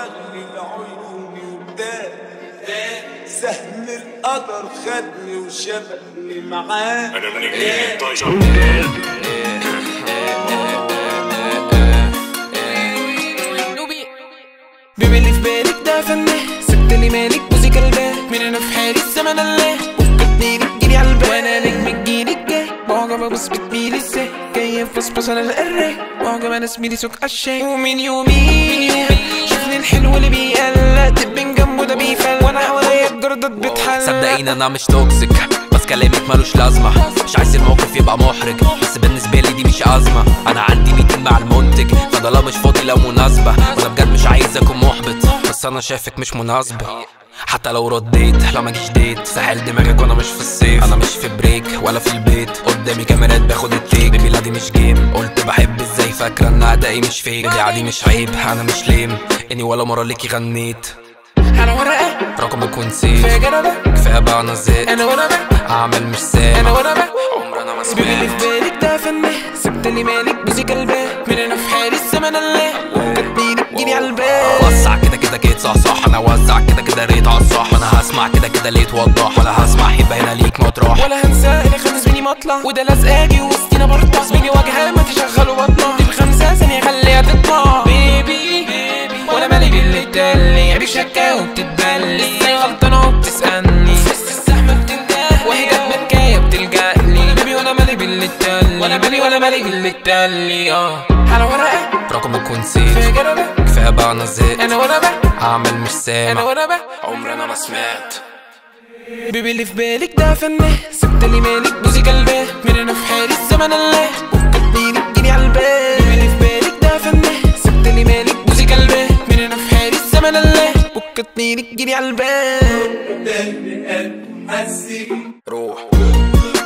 بغلي لعيوني وبدال سهم القدر خدني وشبكني معاه انا من جديد طيب بيبي اللي في بالك ده فنان سبت لي مالك موسيقى البال من انا في حالي الزمن الله فكرتني تجيلي على البال وانا نجم جيلي الجاي معجبة بس بتميلي ازاي جاية فصفص على القراي معجبة انا اسمي سوق الشاي ومن يومي شوفني الحلو اللي بيقلق تبين جنبه ده بيفل وانا حواليا الجردات بتحل صدقيني انا مش توكسيك بس كلامك ملوش لازمة مش عايز الموقف يبقى محرج بس بالنسبة لي دي مش أزمة أنا عندي ميتين مع المنتج فده لا مش فاضي لو مناسبة وأنا بجد مش عايز أكون محبط بس أنا شايفك مش مناسبة حتى لو رديت لا مجيش ديت ساحل دماغك وانا مش في الصيف انا مش في بريك ولا في البيت قدامي كاميرات باخد التيك بيبي لا دي مش جيم قلت بحب ازاي فاكره ان ادائي مش فيك دي عادي مش عيب انا مش ليم اني ولا مره ليكي غنيت انا ورقة رقمك ونسيت في جنبك كفايه بقى انا زهقت انا ورقة اعمل مش انا سامع ورقة عمرنا ما بيبي اللي سمعت في بالك ده فنان سبت لي مالك موسيقى البال من انا في حالي الزمن الله وكتني تجيلي على البال وسع كده كده كده صح صح انا وزع كده كده ريت على الصح انا هسمع كده كده ليه توضح ولا هسمع يبقى هنا ليك مطرح ولا هنسى اللي خد زميلي مطلع وده لازقاجي وسطينا برطة زميلي واجهة ما تشغلوا بطنة دي بخمسة ثانية خليها تطلع بيبي ولا مالي باللي تالي عيبي شكا وبتتبلي ازاي غلطانة وبتسألني في وسط الزحمة بتندهلي وهي جت مكاية بتلجألي بيبي ولا مالي باللي تالي ولا مالي ولا مالي باللي تالي اه على ورقة رقمك في ونسيت جنبك كفايه بقى انا زهقت انا ورقة اعمل مش انا سامع ورقة عمرنا ما سمعت بيبي اللي في بالك ده فنان سبت لي مالك موسيقى البال من انا في حالي الزمن الله وكتني تجيلي على البال بيبي اللي في بالك ده فنان سبت لي مالك موسيقى البال من انا في حالي الزمن الله وكتني تجيلي على البال قلبي قلب حسي روح